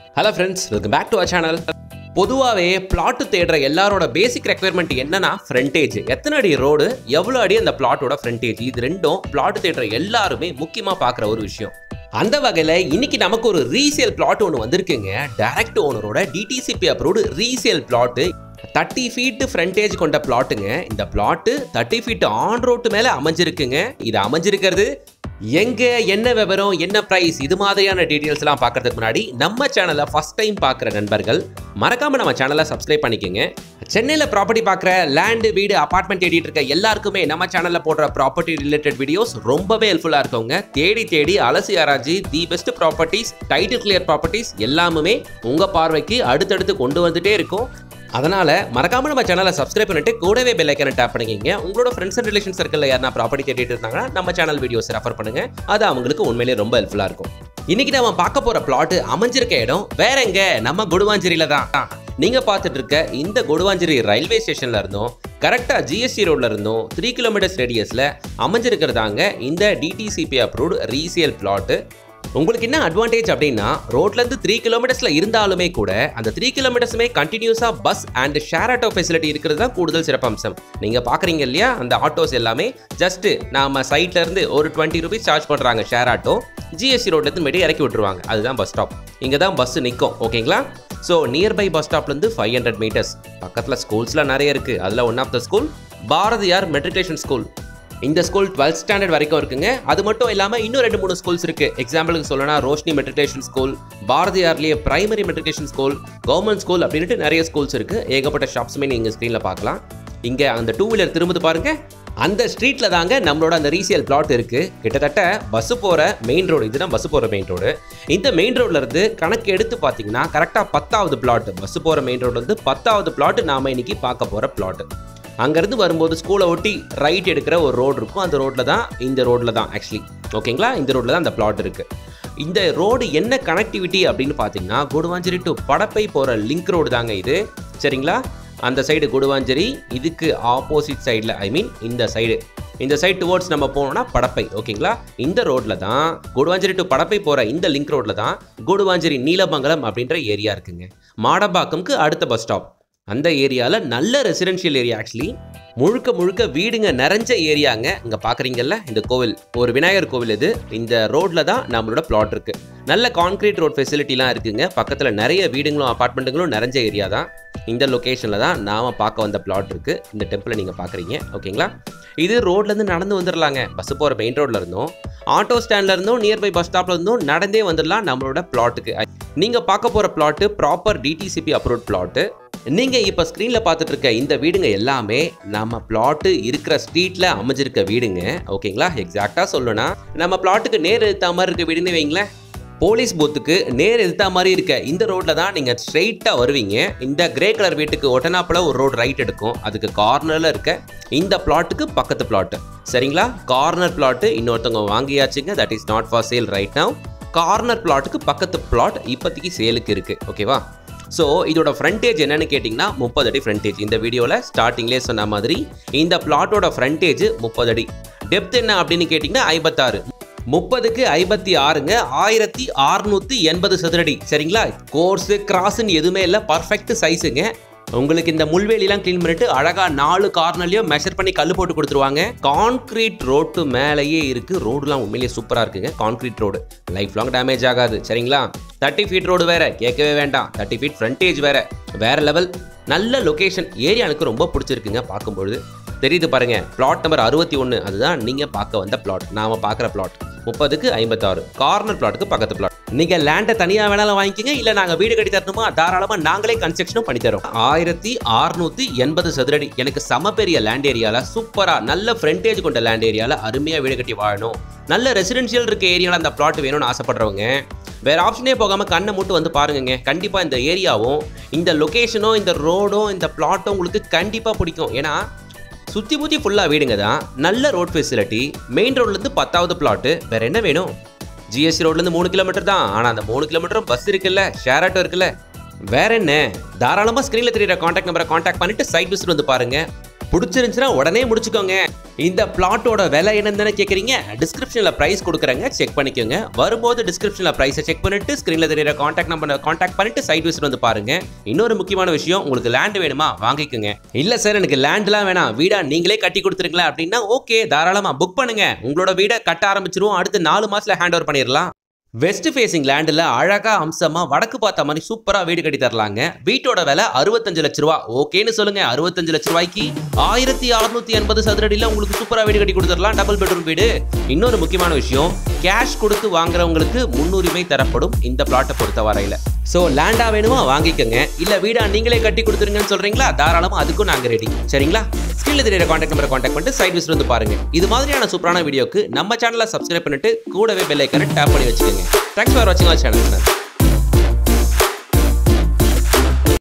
hello friends welcome back to our channel பொதுவாகவே plot தேடுற எல்லாரோட பேசிக் ரெக்குயர்மெண்ட் என்னன்னா ஃப்ரண்டேஜ் எத்தனை அடி ரோடு எவ்வளோ அடி அந்த பிளாட்டோட ஃப்ரண்டேஜ் இது ரெண்டும் பிளாட் தேடுற எல்லாருமே முக்கியமாக பார்க்குற ஒரு விஷயம் அந்த வகையில் இன்னைக்கு நமக்கு ஒரு ரீசேல் பிளாட் ஒன்று வந்திருக்குங்க டைரக்ட் ஓனரோட DTCP approved resale plot thirty feet frontage கொண்ட பிளாட்டுங்க இந்த plot thirty feet on road மேலே அமைஞ்சிருக்குங்க இது அமைஞ்சிருக்கிறது எங்க என்ன விவரம் என்ன பிரைஸ் இது மாதிரியான டீடைல்ஸ்லாம் பார்க்கறதுக்கு முன்னாடி நம்ம சேனலை ஃபர்ஸ்ட் டைம் பார்க்குற நண்பர்கள் மறக்காம நம்ம சேனலை சப்ஸ்கிரைப் பண்ணிக்கோங்க சென்னையில் ப்ராப்பர்ட்டி பார்க்குற லேண்டு வீடு அபார்ட்மெண்ட் தேடிட்டு இருக்க எல்லாருக்குமே நம்ம சேனலில் போடுற ப்ராப்பர்ட்டி ரிலேட்டட் வீடியோஸ் ரொம்பவே ஹெல்ப்ஃபுல்லாக இருக்குங்க தேடி தேடி அலசி ஆராய்ச்சி the best properties title clear properties எல்லாமே உங்கள் பார்வைக்கு அடுத்தடுத்து கொண்டு வந்துட்டே இருக்கும் அதனால மறக்காம நம்ம சேனலை சப்ஸ்கிரைப் பண்ணிட்டு கூடவே பெல் ஐக்கனை டேப் பண்ணிக்கிங்க உங்களோட ஃப்ரெண்ட்ஸ் அண்ட் ரிலேஷன் சர்க்கிளில் யாரா ப்ராப்பர்ட்டி தேடிட்டு இருந்தாங்கன்னா நம்ம சேனல் வீடியோஸ் ரெஃபர் பண்ணுங்க அது அவங்களுக்கு உண்மையிலேயே ரொம்ப ஹெல்ப்ஃபுல்லா இருக்கும் இன்னைக்கு நம்ம பார்க்க போற பிளாட் அமைஞ்சிருக்க இடம் வேற எங்க நம்ம கொடுவாஞ்சேரியில தான் நீங்க பார்த்துட்டு இருக்க இந்த கொடுவாஞ்சேரி ரயில்வே ஸ்டேஷன்ல இருந்தும் கரெக்டா ஜிஎஸ்டி ரோட்ல இருந்தும் த்ரீ கிலோமீட்டர்ஸ் ரேடியஸ்ல அமைஞ்சிருக்கிறதாங்க இந்த டிடிசிபி அப்ரூவ்டு ரீசேல் பிளாட் உங்களுக்கு என்ன அட்வான்டேஜ் அப்படின்னா ரோட்ல இருந்து த்ரீ கிலோமீட்டர்ஸ்ல இருந்தாலுமே கூட அந்த த்ரீ கிலோமீட்டர்ஸுமே கண்டினியூஸா bus and share auto facility இருக்கிறது தான் கூடுதல் சிறப்பம்சம் நீங்க பாக்குறீங்க இல்லையா அந்த ஆட்டோஸ் எல்லாமே ஜஸ்ட் நாம சைட்ல இருந்து ஒரு டுவெண்ட்டி ருபீஸ் சார்ஜ் பண்றாங்க ஷேர் ஆட்டோ ஜிஎஸ்டி ரோட்ல இருந்து மேடி இறக்கி விட்டுருவாங்க அதுதான் பஸ் ஸ்டாப் இங்க தான் பஸ் நிற்கும் ஓகேங்களா ஸோ நியர்பை பஸ் ஸ்டாப்லேருந்து ஃபைவ் ஹண்ட்ரட் மீட்டர்ஸ் பக்கத்தில் ஸ்கூல்ஸ்லாம் நிறைய இருக்குது அதில் one of the school Bharathiyar matriculation school இந்த ஸ்கூல் டுவெல்த் ஸ்டாண்டர்ட் வரைக்கும் இருக்குங்க அது மட்டும் இல்லாமல் இன்னும் ரெண்டு மூணு ஸ்கூல்ஸ் இருக்கு எக்ஸாம்பிளுக்கு சொல்லணும்னா ரோஷினி மெட்ரிகுலேஷன் ஸ்கூல் பாரதியார்லேயே primary matriculation school government school அப்படின்ட்டு நிறைய ஸ்கூல்ஸ் இருக்கு ஏகப்பட்ட ஷாப்ஸுமே நீங்கள் ஸ்க்ரீனில் பார்க்கலாம் இங்கே அந்த டூ வீலர் திரும்புது பாருங்க அந்த ஸ்ட்ரீட்ல தாங்க நம்மளோட அந்த ரீசேல் பிளாட் இருக்கு கிட்டத்தட்ட பஸ் போற மெயின் ரோடு இதுதான் பஸ் போற மெயின் ரோடு இந்த மெயின் ரோட்ல இருந்து கணக்கு எடுத்து பார்த்தீங்கன்னா கரெக்டாக பத்தாவது பிளாட் பஸ் போற மெயின் ரோட்ல இருந்து பத்தாவது பிளாட் நாம இன்னைக்கு பார்க்க போற பிளாட் அங்கேருந்து வரும்போது ஸ்கூலை ஒட்டி ரைட் எடுக்கிற ஒரு ரோடு இருக்கும் அந்த ரோட்டில் தான் இந்த ரோட்டில் தான் ஆக்சுவலி ஓகேங்களா இந்த ரோட்டில் தான் அந்த பிளாட் இருக்குது இந்த ரோடு என்ன கனெக்டிவிட்டி அப்படின்னு பார்த்தீங்கன்னா குடுவாஞ்சேரி டு படப்பை போகிற லிங்க் ரோடு தாங்க இது சரிங்களா அந்த சைடு குடுவாஞ்சேரி இதுக்கு ஆப்போசிட் சைடில் ஐ மீன் இந்த சைடு இந்த சைடு டுவோர்ட்ஸ் நம்ம போனோம்னா படப்பை ஓகேங்களா இந்த ரோட்டில் தான் குடுவாஞ்சேரி டு படப்பை போகிற இந்த லிங்க் ரோட்டில் தான் குடுவாஞ்சேரி நீலமங்கலம் அப்படின்ற ஏரியா இருக்குங்க மாடம்பாக்கம்க்கு அடுத்த பஸ் ஸ்டாப் அந்த ஏரியாவில் நல்ல ரெசிடென்ஷியல் ஏரியா ஆக்சுவலி முழுக்க முழுக்க வீடுங்க நிறைஞ்ச ஏரியாங்க இங்கே பார்க்குறீங்கல்ல இந்த கோவில் ஒரு விநாயகர் கோவில் இது இந்த ரோட்டில் தான் நம்மளோட பிளாட் இருக்கு நல்ல கான்கிரீட் ரோட் ஃபெசிலிட்டிலாம் இருக்குங்க பக்கத்தில் நிறைய வீடுங்களும் அப்பார்ட்மெண்ட்டுங்களும் நிறைஞ்ச ஏரியா தான் இந்த லொக்கேஷனில் தான் நாம் பார்க்க வந்த பிளாட் இருக்கு இந்த டெம்பிளை நீங்கள் பார்க்குறீங்க ஓகேங்களா இது ரோட்லேருந்து நடந்து வந்துடலாங்க பஸ் போகிற மெயின் ரோட்ல இருந்தும் ஆட்டோ ஸ்டாண்ட்ல இருந்தும் நியர்பை பஸ் ஸ்டாப்ல இருந்தும் நடந்தே வந்துடலாம் நம்மளோட பிளாட்டுக்கு நீங்கள் பார்க்க போகிற plot proper DTCP approve plot நீங்க இப்ப ஸ்கிரீன்ல பார்த்துட்டு இருக்க இந்த வீடுங்க எல்லாமே நம்ம பிளாட்டு இருக்கிற ஸ்ட்ரீட்ல அமைஞ்சிருக்க வீடுங்க ஓகேங்களா எக்ஸாக்டா சொல்லணும்னா நம்ம பிளாட்டுக்கு நேர் எதிர்த்த மாதிரி இருக்க வீடுன்னு வைங்களேன் போலீஸ் பூத்துக்கு நேர் எதிர்த்த மாதிரி இருக்க இந்த ரோட்ல தான் நீங்க ஸ்ட்ரெயிட்டா வருவீங்க இந்த கிரே கலர் வீட்டுக்கு ஒட்டனாப்புல ஒரு ரோடு ரைட் எடுக்கும் அதுக்கு கார்னர்ல இருக்க இந்த பிளாட்டுக்கு பக்கத்து பிளாட் சரிங்களா கார்னர் பிளாட் இன்னொருத்தவங்க வாங்கியாச்சுங்க that is not for sale right now corner பிளாட்டுக்கு பக்கத்து பிளாட் இப்போதைக்கு சேலுக்கு இருக்கு ஓகேவா ஸோ இதோட ஃப்ரண்டேஜ் என்னன்னு கேட்டிங்கன்னா முப்பது அடி ஃப்ரண்டேஜ் இந்த வீடியோவில் ஸ்டார்டிங்லேயே சொன்ன மாதிரி இந்த பிளாட்டோட ஃப்ரண்டேஜ் முப்பது அடி டெப்த் என்ன அப்படின்னு கேட்டிங்கன்னா ஐம்பத்தாறு முப்பதுக்கு ஐம்பத்தி ஆறுங்க ஆயிரத்தி அறுநூத்தி எண்பது சதுரடி சரிங்களா கோர்ஸு கிராஸ்ன்னு எதுவுமே இல்லை பர்ஃபெக்ட் சைஸுங்க உங்களுக்கு இந்த முள்வேலிலாம் க்ளீன் பண்ணிட்டு அழகா நாலு கார்னர்லயும் மெஷர் பண்ணி கல் போட்டு கொடுத்துருவாங்க கான்கிரீட் ரோட்டு மேலேயே இருக்கு ரோடுலாம் உண்மையிலேயே சூப்பரா இருக்குங்க concrete road life long damage ஆகாது சரிங்களா தேர்ட்டி ஃபீட் ரோடு வேற கேட்கவே வேண்டாம் தேர்ட்டி ஃபீட் ஃப்ரண்டேஜ் வேற வேற லெவல் நல்ல லொகேஷன் ஏரியா எனக்கு ரொம்ப பிடிச்சிருக்குங்க பார்க்கும்பொழுது தெரியுது பாருங்க பிளாட் நம்பர் அறுபத்தி ஒன்று அதுதான் நீங்க பார்க்க வந்த பிளாட் நாம பார்க்குற பிளாட் முப்பதுக்கு ஐம்பத்தாறு கார்னர் பிளாட்டுக்கு பக்கத்து பிளாட் நீங்க லேண்டை தனியா வேணாலும் வாங்கிக்கங்க இல்ல நாங்க வீடு கட்டி தரணுமா தாராளமா நாங்களே கன்ஸ்ட்ரக்ஷனும் பண்ணி தரோம் ஆயிரத்தி அறுநூத்தி எண்பது சதுரடி எனக்கு சம பெரிய லேண்ட் ஏரியால சூப்பரா நல்ல ஃப்ரண்டேஜ் கொண்ட லேண்ட் ஏரியால அருமையா வீடு கட்டி வாழணும் நல்ல ரெசிடென்ஷியல் இருக்க ஏரியால அந்த பிளாட் வேணும்னு ஆசைப்படுறவங்க வேற ஆப்ஷனே போகாம கண்ணை மட்டும் வந்து பாருங்கங்க கண்டிப்பா இந்த ஏரியாவும் இந்த லொகேஷனும் இந்த ரோடும் இந்த பிளாட்டும் உங்களுக்கு கண்டிப்பா பிடிக்கும் ஏன்னா சுற்றி முற்றி ஃபுல்லாக வீடுங்க தான் நல்ல ரோட் ஃபெசிலிட்டி மெயின் ரோட்லேருந்து பத்தாவது பிளாட்டு வேற என்ன வேணும் ஜிஎஸ்டி ரோட்லேருந்து மூணு கிலோமீட்டர் தான் ஆனால் அந்த மூணு கிலோமீட்டரும் பஸ் இருக்குல்ல ஷேர் ஆட்டோ இருக்குல்ல வேற என்ன தாராளமாக ஸ்க்ரீனில் தெரியுற காண்டாக்ட் நம்பரை காண்டாக்ட் பண்ணிட்டு சைட் விசிட் வந்து பாருங்க பிடிச்சிருந்துச்சுன்னா உடனே முடிச்சுக்கோங்க இந்த பிளாட்டோட விலை என்னன்னு கேட்குறீங்க டிஸ்கிரிப்ஷனில் ப்ரைஸ் கொடுக்குறேங்க செக் பண்ணிக்கோங்க வரும்போது டிஸ்கிரிப்ஷனில் ப்ரைஸை செக் பண்ணிட்டு ஸ்க்ரீனில் தெரியுற காண்டாக்ட் நம்பரை காண்டாக்ட் பண்ணிட்டு சைட் விசிட் வந்து பாருங்க இன்னொரு முக்கியமான விஷயம் உங்களுக்கு லேண்ட் வேணுமா வாங்கிக்கோங்க இல்ல சார் எனக்கு லேண்ட்லாம் வேணாம் வீடா நீங்களே கட்டி கொடுத்துருங்களா அப்படின்னா ஓகே தாராளமா புக் பண்ணுங்க உங்களோட வீடை கட்ட ஆரம்பிச்சிருவோம் அடுத்து நாலு மாசத்துல ஹேண்ட் ஓவர் பண்ணிடலாம் வெஸ்ட் ஃபேசிங் லேண்டில் அழகா அம்சமா வடக்கு பார்த்த மாதிரி சூப்பரா வீடு கட்டி தரலாங்க வீட்டோட விலை அறுபத்தஞ்சு லட்ச ரூபா ஓகேன்னு சொல்லுங்க அறுபத்தஞ்சு லட்ச ரூபாய்க்கு ஆயிரத்தி அறுநூத்தி எண்பது சதுரடியில் உங்களுக்கு சூப்பரா வீடு கட்டி கொடுத்துடலாம் டபுள் பெட்ரூம் வீடு இன்னொரு முக்கியமான விஷயம் கேஷ் கொடுத்து வாங்குறவங்களுக்கு முன்னுரிமை தரப்படும் இந்த பிளாட்டை பொறுத்த வரையில ஸோ லேண்டா வேணுமா வாங்கிக்கோங்க இல்ல வீடா நீங்களே கட்டி கொடுத்துருங்கன்னு சொல்றீங்களா தாராளமா அதுக்கும் நாங்க ரெடி சரிங்களா ஸ்கிரீன்ல தெரியற காண்டாக்ட் நம்பரை காண்டாக்ட் பண்ணிட்டு சைட் விசிட் வந்து பாருங்க இது மாதிரியான சூப்பரான வீடியோக்கு நம்ம சேனலை சப்ஸ்கிரைப் பண்ணிட்டு கூடவே பெல் ஐக்கனை டேப் பண்ணி வச்சுக்கோங்க தேங்க்ஸ் ஃபார் வாட்சிங் அவர் சேனல்